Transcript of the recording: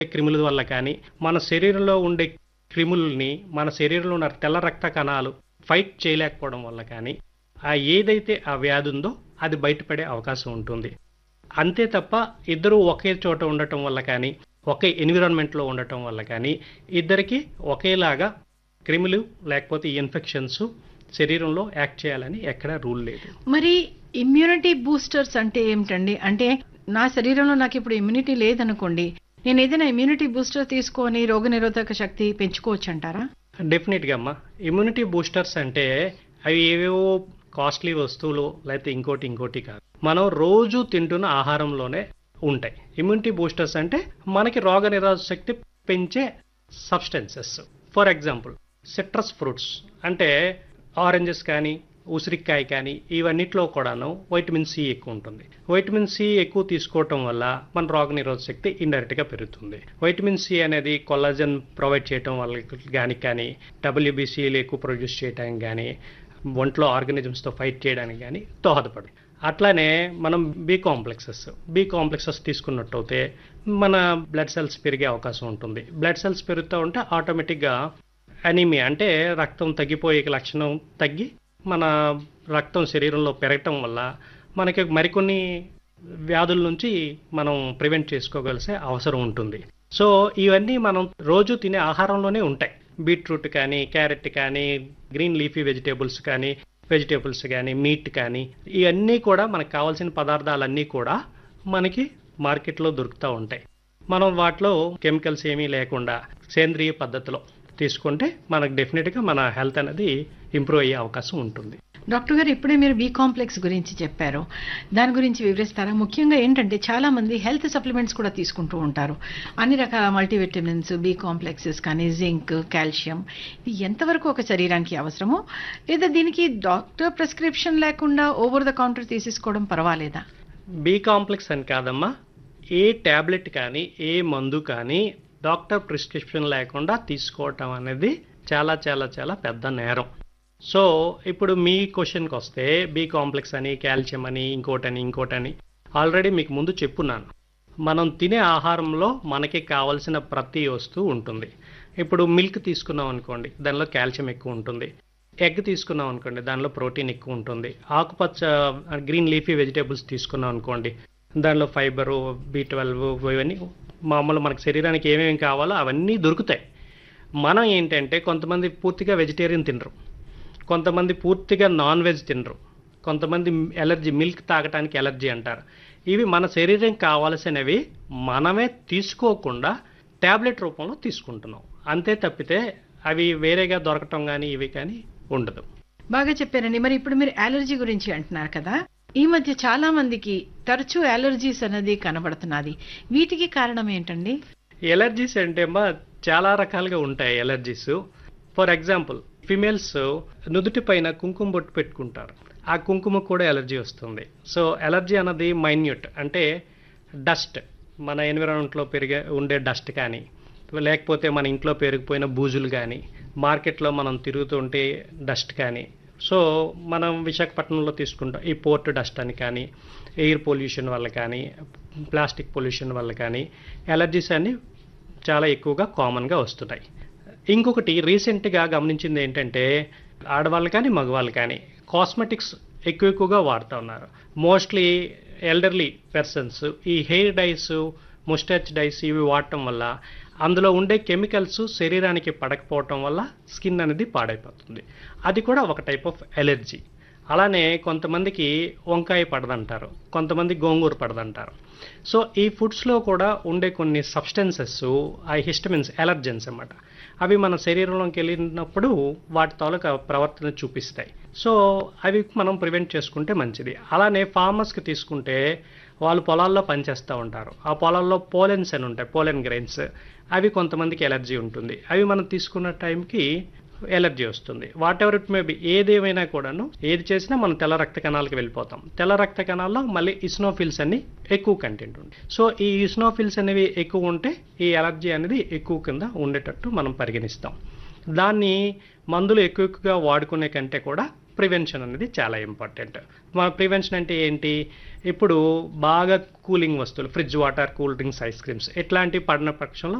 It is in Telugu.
క్రిముల వల్ల కానీ మన శరీరంలో ఉండే క్రిములని మన శరీరంలో ఉన్న తెల్ల రక్త కణాలు ఫైట్ చేయలేకపోవడం వల్ల కానీ ఆ ఏదైతే ఆ వ్యాధి ఉందో అది బయటపడే అవకాశం ఉంటుంది అంతే తప్ప ఇద్దరు ఒకే చోట ఉండటం వల్ల కానీ ఒకే ఎన్విరాన్మెంట్లో ఉండటం వల్ల కానీ ఇద్దరికి ఒకేలాగా క్రిములు లేకపోతే ఇన్ఫెక్షన్స్ శరీరంలో యాక్ట్ చేయాలని ఎక్కడా రూల్ లేదు మరి ఇమ్యూనిటీ బూస్టర్స్ అంటే ఏమిటండి అంటే నా శరీరంలో నాకు ఇప్పుడు ఇమ్యూనిటీ లేదనుకోండి నేను ఏదైనా ఇమ్యూనిటీ బూస్టర్ తీసుకొని రోగనిరోధక శక్తి పెంచుకోవచ్చు అంటారా డెఫినెట్గా అమ్మా ఇమ్యూనిటీ బూస్టర్స్ అంటే అవి ఏవేవో కాస్ట్లీ వస్తువులు లేకపోతే ఇంకోటి ఇంకోటి కాదు మనం రోజు తింటున్న ఆహారంలోనే ఉంటాయి ఇమ్యూనిటీ బూస్టర్స్ అంటే మనకి రోగ నిరోధక శక్తి పెంచే substances for example citrus fruits అంటే ఆరెంజెస్ కానీ ఉసిరికాయ కానీ ఇవన్నిట్లో కూడాను వైటమిన్ సి ఎక్కువ ఉంటుంది వైటమిన్ సి ఎక్కువ తీసుకోవటం వల్ల మన రోగ నిరోధక శక్తి ఇండైరెక్ట్గా పెరుగుతుంది వైటమిన్ సి అనేది కొల్లాజన్ ప్రొవైడ్ చేయటం వల్ల కానీ కానీ డబ్ల్యూబీసీలు ఎక్కువ ప్రొడ్యూస్ చేయడానికి కానీ ఒంట్లో ఆర్గానిజమ్స్తో ఫైట్ చేయడానికి కానీ దోహదపడు అట్లానే మనం బి కాంప్లెక్సెస్ బి కాంప్లెక్సెస్ తీసుకున్నట్టయితే మన బ్లడ్ సెల్స్ పెరిగే అవకాశం ఉంటుంది బ్లడ్ సెల్స్ పెరుగుతూ ఉంటే ఆటోమేటిక్గా అనీమియా అంటే రక్తం తగ్గిపోయే లక్షణం తగ్గి మన రక్తం శరీరంలో పెరగటం వల్ల మనకి మరికొన్ని వ్యాధుల నుంచి మనం ప్రివెంట్ చేసుకోగలిసే అవసరం ఉంటుంది సో ఇవన్నీ మనం రోజు తినే ఆహారంలోనే ఉంటాయి బీట్రూట్ కానీ క్యారెట్ కానీ గ్రీన్ లీఫీ వెజిటేబుల్స్ కానీ వెజిటేబుల్స్ కానీ మీట్ కానీ ఇవన్నీ కూడా మనకు కావాల్సిన పదార్థాలన్నీ కూడా మనకి మార్కెట్లో దొరుకుతూ ఉంటాయి మనం వాటిలో కెమికల్స్ ఏమీ లేకుండా సేంద్రియ పద్ధతిలో తీసుకుంటే మనకు డెఫినెట్గా మన హెల్త్ అనేది ఇంప్రూవ్ అయ్యే అవకాశం ఉంటుంది డాక్టర్ గారు ఇప్పుడే మీరు బి కాంప్లెక్స్ గురించి చెప్పారు దాని గురించి వివరిస్తారా ముఖ్యంగా ఏంటంటే చాలా మంది హెల్త్ సప్లిమెంట్స్ కూడా తీసుకుంటూ ఉంటారు అన్ని రకాల మల్టీవిటమిన్స్ బి కాంప్లెక్సెస్ కానీ జింక్ కాల్షియం ఇది ఎంతవరకు ఒక శరీరానికి అవసరమో లేదా దీనికి డాక్టర్ ప్రిస్క్రిప్షన్ లేకుండా ఓవర్ ద కౌంటర్ తీసేసుకోవడం పర్వాలేదా బి కాంప్లెక్స్ అని కాదమ్మా ఏ ట్యాబ్లెట్ కానీ ఏ మందు కానీ డాక్టర్ ప్రిస్క్రిప్షన్ లేకుండా తీసుకోవటం అనేది చాలా చాలా చాలా పెద్ద నేరం సో ఇప్పుడు మీ క్వశ్చన్కి వస్తే బి కాంప్లెక్స్ అని కాల్షియం అని ఇంకోటని ఇంకోటని ఆల్రెడీ మీకు ముందు చెప్పున్నాను మనం తినే ఆహారంలో మనకి కావలసిన ప్రతి వస్తువు ఉంటుంది ఇప్పుడు మిల్క్ తీసుకున్నాం అనుకోండి దానిలో కాల్షియం ఎక్కువ ఉంటుంది ఎగ్ తీసుకున్నాం అనుకోండి దానిలో ప్రోటీన్ ఎక్కువ ఉంటుంది ఆకుపచ్చ గ్రీన్ లీఫీ వెజిటేబుల్స్ తీసుకున్నాం అనుకోండి దానిలో ఫైబరు బి ట్వెల్వ్ ఇవన్నీ మామూలు మనకు శరీరానికి ఏమేమి కావాలో అవన్నీ దొరుకుతాయి మనం ఏంటంటే కొంతమంది పూర్తిగా వెజిటేరియన్ తినరు కొంతమంది పూర్తిగా నాన్ వెజ్ తినరు కొంతమంది ఎలర్జీ మిల్క్ తాగటానికి ఎలర్జీ అంటారు ఇవి మన శరీరం కావాల్సినవి మనమే తీసుకోకుండా ట్యాబ్లెట్ రూపంలో తీసుకుంటున్నాం అంతే తప్పితే అవి వేరేగా దొరకటం కానీ ఇవి కానీ ఉండదు బాగా చెప్పారండి మరి ఇప్పుడు మీరు అలర్జీ గురించి అంటున్నారు కదా ఈ మధ్య చాలా మందికి తరచూ అలర్జీస్ అనేది కనబడుతున్నది వీటికి కారణం ఏంటండి ఎలర్జీస్ అంటే అమ్మా చాలా రకాలుగా ఉంటాయి ఎలర్జీస్ ఫర్ ఎగ్జాంపుల్ ఫిమేల్స్ నుదుటి పైన కుంకుమ బొట్టు పెట్టుకుంటారు ఆ కుంకుమ కూడా ఎలర్జీ వస్తుంది సో ఎలర్జీ అన్నది మైన్యూట్ అంటే డస్ట్ మన ఎన్విరాన్మెంట్లో పెరిగే ఉండే డస్ట్ కానీ లేకపోతే మన ఇంట్లో పెరిగిపోయిన బూజులు కానీ మార్కెట్లో మనం తిరుగుతుంటే డస్ట్ కానీ సో మనం విశాఖపట్నంలో తీసుకుంటాం ఈ పోర్ట్ డస్ట్ అని కానీ ఎయిర్ పొల్యూషన్ వల్ల కానీ ప్లాస్టిక్ పొల్యూషన్ వల్ల కానీ ఎలర్జీస్ అన్ని చాలా ఎక్కువగా కామన్గా వస్తున్నాయి ఇంకొకటి రీసెంట్గా గమనించింది ఏంటంటే ఆడవాళ్ళు కానీ మగవాళ్ళు కానీ కాస్మెటిక్స్ ఎక్కువ ఎక్కువగా వాడుతూ ఉన్నారు మోస్ట్లీ ఎల్డర్లీ పర్సన్స్ ఈ హెయిర్ డైస్ ముస్టాచ్ డైస్ ఇవి వాడటం వల్ల అందులో ఉండే కెమికల్స్ శరీరానికి పడకపోవటం వల్ల స్కిన్ అనేది పాడైపోతుంది అది కూడా ఒక టైప్ ఆఫ్ ఎలర్జీ అలానే కొంతమందికి వంకాయ పడదంటారు కొంతమంది గోంగూర పడదంటారు సో ఈ ఫుడ్స్లో కూడా ఉండే కొన్ని సబ్స్టెన్సెస్ ఆ హిస్టమిన్స్ ఎలర్జెన్స్ అన్నమాట అవి మన శరీరంలోకి వెళ్ళినప్పుడు వాటి తాలూకా ప్రవర్తన చూపిస్తాయి సో అవి మనం ప్రివెంట్ చేసుకుంటే మంచిది అలానే ఫార్మర్స్కి తీసుకుంటే వాళ్ళు పొలాల్లో పనిచేస్తూ ఉంటారు ఆ పొలాల్లో పోలెన్స్ అని ఉంటాయి పోలెన్ గ్రెయిన్స్ అవి కొంతమందికి ఎలర్జీ ఉంటుంది అవి మనం తీసుకున్న టైంకి ఎలర్జీ వస్తుంది whatever it may be ఏదేమైనా కూడాను ఏది చేసినా మనం తెల్ల రక్త కణాలకు వెళ్ళిపోతాం తెల్ల రక్త కణాల్లో మళ్ళీ ఇస్నోఫిల్స్ అన్ని ఎక్కువ కంటెంట్ ఉంది సో ఈ ఇస్నోఫిల్స్ అనేవి ఎక్కువ ఉంటే ఈ ఎలర్జీ అనేది ఎక్కువ కింద ఉండేటట్టు మనం పరిగణిస్తాం దాన్ని మందులు ఎక్కువ ఎక్కువగా వాడుకునే కంటే కూడా ప్రివెన్షన్ అనేది చాలా ఇంపార్టెంట్ మా ప్రివెన్షన్ అంటే ఏంటి ఇప్పుడు బాగా కూలింగ్ వస్తువులు fridge water cool drinks ice creams ఇట్లాంటివి పడిన పక్షంలో